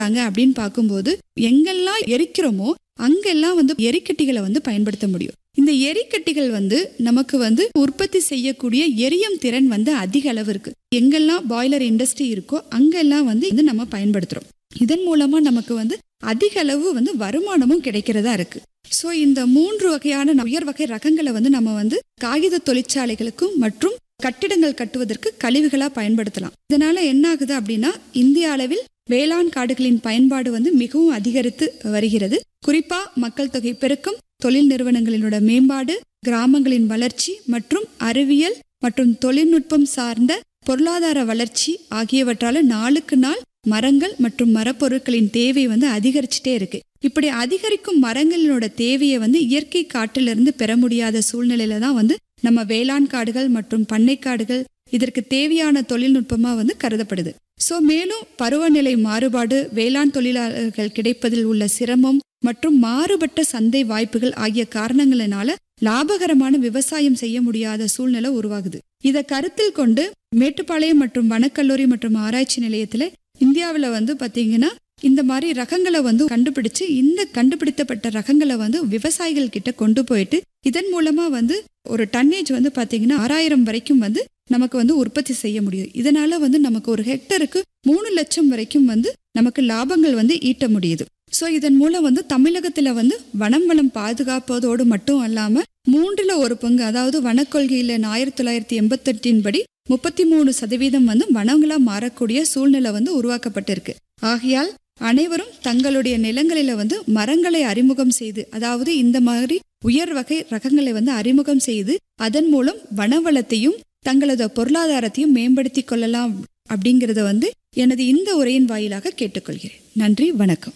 பயன்படுத்துறாங்க அப்படின்னு பார்க்கும்போது எங்கெல்லாம் எரிக்கிறோமோ அங்கெல்லாம் வந்து எரிக்கட்டிகளை வந்து பயன்படுத்த முடியும் இந்த எரிக்கட்டிகள் வந்து நமக்கு வந்து உற்பத்தி செய்யக்கூடிய எரியும் திறன் வந்து அதிக அளவு இருக்கு எங்கெல்லாம் பாய்லர் இண்டஸ்ட்ரி இருக்கோ அங்கெல்லாம் வந்து இது நம்ம பயன்படுத்துறோம் இதன் மூலமா நமக்கு வந்து அதிக அளவு வந்து வருமானமும் கிடைக்கிறதா இருக்கு ஸோ இந்த மூன்று வகையான உயர் வகை ரகங்களை வந்து நம்ம வந்து காகித தொழிற்சாலைகளுக்கும் மற்றும் கட்டிடங்கள் கட்டுவதற்கு கழிவுகளா பயன்படுத்தலாம் இதனால என்ன ஆகுது அப்படின்னா இந்திய அளவில் வேளாண் காடுகளின் பயன்பாடு வந்து மிகவும் அதிகரித்து வருகிறது குறிப்பா மக்கள் தொகை பெருக்கம் தொழில் நிறுவனங்களினோட மேம்பாடு கிராமங்களின் வளர்ச்சி மற்றும் அறிவியல் மற்றும் தொழில்நுட்பம் சார்ந்த பொருளாதார வளர்ச்சி ஆகியவற்றால நாளுக்கு நாள் மரங்கள் மற்றும் மரப்பொருட்களின் தேவை வந்து அதிகரிச்சுட்டே இருக்கு இப்படி அதிகரிக்கும் மரங்களினோட தேவையை வந்து இயற்கை காட்டிலிருந்து பெற முடியாத சூழ்நிலையில தான் வந்து நம்ம வேளாண் காடுகள் மற்றும் பண்ணை காடுகள் இதற்கு தேவையான தொழில்நுட்பமா வந்து கருதப்படுது சோ மேலும் பருவநிலை மாறுபாடு வேளாண் தொழிலாளர்கள் கிடைப்பதில் உள்ள சிரமம் மற்றும் மாறுபட்ட சந்தை வாய்ப்புகள் ஆகிய காரணங்களினால லாபகரமான விவசாயம் செய்ய முடியாத சூழ்நிலை உருவாகுது இதை கருத்தில் கொண்டு மேட்டுப்பாளையம் மற்றும் வனக்கல்லூரி மற்றும் ஆராய்ச்சி நிலையத்துல இந்தியாவுல வந்து பாத்தீங்கன்னா இந்த மாதிரி ரகங்களை வந்து கண்டுபிடிச்சு இந்த கண்டுபிடித்தப்பட்ட ரகங்களை வந்து விவசாயிகள் கிட்ட கொண்டு போயிட்டு இதன் மூலமா வந்து ஒரு டன்னேஜ் வந்து பாத்தீங்கன்னா ஆறாயிரம் வரைக்கும் வந்து நமக்கு வந்து உற்பத்தி செய்ய முடியும் இதனால வந்து நமக்கு ஒரு ஹெக்டருக்கு மூணு லட்சம் வரைக்கும் வந்து நமக்கு லாபங்கள் வந்து ஈட்ட முடியுது சோ இதன் மூலம் வந்து தமிழகத்துல வந்து வனம் வளம் பாதுகாப்பதோடு மட்டும் அல்லாம மூன்றுல ஒரு பங்கு அதாவது வனக்கொள்கையில ஆயிரத்தி தொள்ளாயிரத்தி எண்பத்தெட்டின் படி முப்பத்தி மூணு சதவீதம் வந்து வனங்களா மாறக்கூடிய சூழ்நிலை வந்து உருவாக்கப்பட்டிருக்கு ஆகையால் அனைவரும் தங்களுடைய நிலங்களில வந்து மரங்களை அறிமுகம் செய்து அதாவது இந்த மாதிரி உயர் வகை ரகங்களை வந்து அறிமுகம் செய்து அதன் மூலம் வனவளத்தையும் தங்களது பொருளாதாரத்தையும் மேம்படுத்திக் கொள்ளலாம் அப்படிங்கறத வந்து எனது இந்த உரையின் வாயிலாக கேட்டுக்கொள்கிறேன் நன்றி வணக்கம்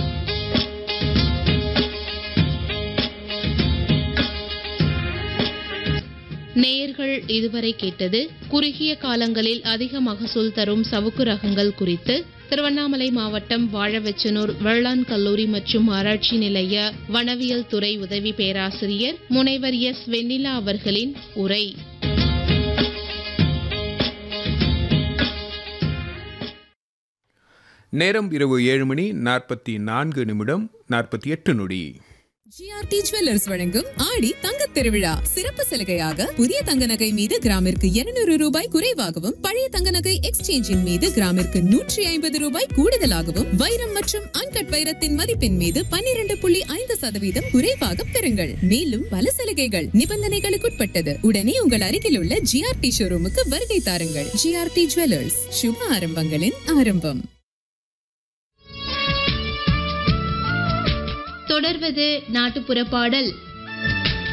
நேயர்கள் இதுவரை கேட்டது குறுகிய காலங்களில் அதிக மகசூல் தரும் சவுக்கு ரகங்கள் குறித்து திருவண்ணாமலை மாவட்டம் வாழவெச்சனூர் வேளாண் கல்லூரி மற்றும் ஆராய்ச்சி நிலைய வனவியல் துறை உதவி பேராசிரியர் முனைவர் எஸ் வெண்ணிலா அவர்களின் உரை நேரம் இரவு ஏழு மணி நாற்பத்தி நான்கு நிமிடம் நாற்பத்தி எட்டு நொடி ஜிஆர்டி ஜுவல்லர்ஸ் வழங்கும் ஆடி தங்கத் திருவிழா சிறப்பு சலுகையாக புதிய தங்க நகை மீது கிராமிற்கு 200 ரூபாய் குறைவாகவும் பழைய தங்க நகை எக்ஸ்சேஞ்சின் மீது கிராமிற்கு நூற்றி ஐம்பது ரூபாய் கூடுதலாகவும் வைரம் மற்றும் அன்கட் வைரத்தின் மதிப்பின் மீது 12.5% புள்ளி ஐந்து சதவீதம் குறைவாக பெறுங்கள் மேலும் பல சலுகைகள் நிபந்தனைகளுக்குட்பட்டது உடனே உங்கள் அருகில் உள்ள ஜிஆர்டி ஷோரூமுக்கு வருகை தாருங்கள் ஜிஆர்டி ஜுவல்லர்ஸ் சுப ஆரம்பங்களின் ஆரம்பம் தொடர்வது நாட்டுப்புற பாடல்